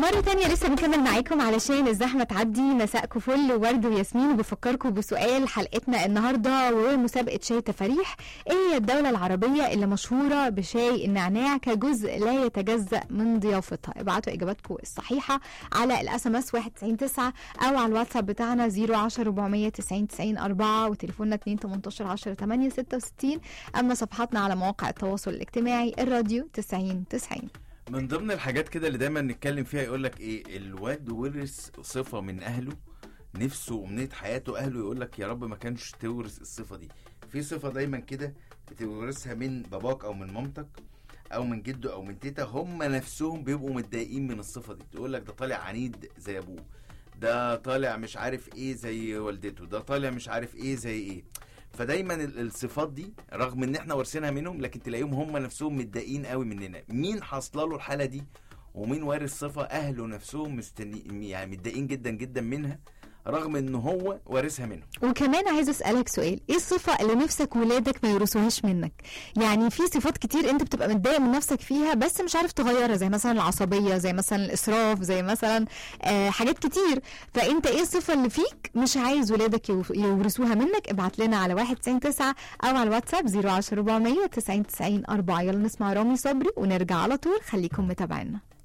مرة تانية لسه بنكمل معاكم علشان الزحمة تعدي مساءكم فل وورد وياسمين وبفكركم بسؤال حلقتنا النهاردة ومسابقة شاي تفاريح ايه هي الدولة العربية اللي مشهورة بشاي النعناع كجزء لا يتجزأ من ضيافتها ابعتوا اجاباتكم الصحيحة على الاس ام اس 199 او على الواتساب بتاعنا 010 490 90 4 وتليفوننا 2 18 10 8 66 اما صفحاتنا على مواقع التواصل الاجتماعي الراديو 90 90 من ضمن الحاجات كده اللي دايما نتكلم فيها يقول لك ايه الواد ورث صفه من اهله نفسه وامنيه حياته اهله يقول لك يا رب ما كانش تورث الصفه دي في صفه دايما كده بتورثها من باباك او من مامتك او من جده او من تيتا هم نفسهم بيبقوا متضايقين من الصفه دي تقول لك ده طالع عنيد زي ابوه ده طالع مش عارف ايه زي والدته ده طالع مش عارف ايه زي ايه فدايما ال- الصفات دي رغم ان احنا وارثينها منهم لكن تلاقيهم هم نفسهم متضايقين قوي مننا مين حاصله له الحاله دي ومين وارث صفه اهله نفسهم مستني يعني متضايقين جدا جدا منها رغم ان هو وارثها منهم وكمان عايز اسالك سؤال ايه الصفه اللي نفسك ولادك ما يورثوهاش منك يعني في صفات كتير انت بتبقى متضايق من نفسك فيها بس مش عارف تغيرها زي مثلا العصبيه زي مثلا الاسراف زي مثلا آه حاجات كتير فانت ايه الصفه اللي فيك مش عايز ولادك يو- يورثوها منك ابعت لنا على 199 او على الواتساب 010 400 90 90 4 يلا نسمع رامي صبري ونرجع على طول خليكم متابعينا